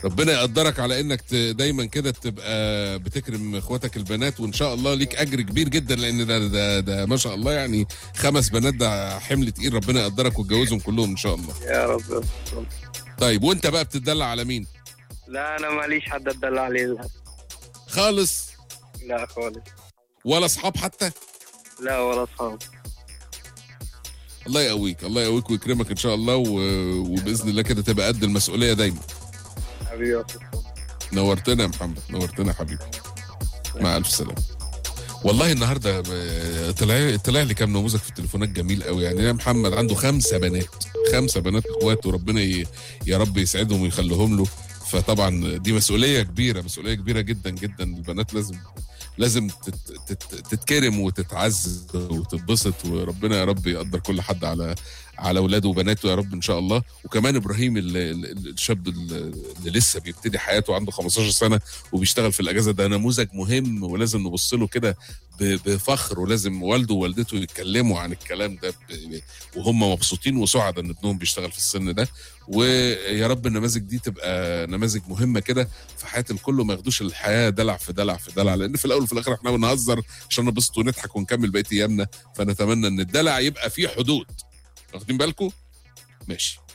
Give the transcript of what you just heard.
ربنا يقدرك على انك ت- دايما كده تبقى بتكرم اخواتك البنات وان شاء الله ليك اجر كبير جدا لان ده ده, ده ما شاء الله يعني خمس بنات ده حمل تقيل ربنا يقدرك وتجوزهم كلهم ان شاء الله يا رب طيب وانت بقى بتدلع على مين لا انا ماليش حد اتدلع عليه للأسف. خالص لا خالص ولا اصحاب حتى لا ولا اصحاب الله يقويك الله يقويك ويكرمك ان شاء الله و... وباذن الله كده تبقى قد المسؤوليه دايما حبيبي يا أستاذ. نورتنا يا محمد نورتنا يا حبيبي مع الف سلامه والله النهارده ب- طلع طلع لي كام نموذج في التليفونات جميل قوي يعني يا محمد عنده خمسه بنات خمسه بنات اخوات وربنا ي... يا رب يسعدهم ويخليهم له فطبعا دي مسؤوليه كبيره مسؤوليه كبيره جدا جدا البنات لازم لازم تت... تت... تتكرم وتتعز وتتبسط وربنا يا رب يقدر كل حد على على اولاده وبناته يا رب ان شاء الله وكمان ابراهيم ال- ال- الشاب ال- اللي لسه بيبتدي حياته عنده 15 سنه وبيشتغل في الاجازه ده نموذج مهم ولازم نبص له كده ب- بفخر ولازم والده ووالدته يتكلموا عن الكلام ده ب- ب- وهم مبسوطين وسعداء ان ابنهم بيشتغل في السن ده ويا رب النماذج دي تبقى نماذج مهمه كده في حياه الكل وما ياخدوش الحياه دلع في دلع في دلع لان في الاول وفي الاخر احنا بنهزر عشان نبسط ونضحك ونكمل بقيه ايامنا فنتمنى ان الدلع يبقى فيه حدود واخدين بالكم؟ ماشي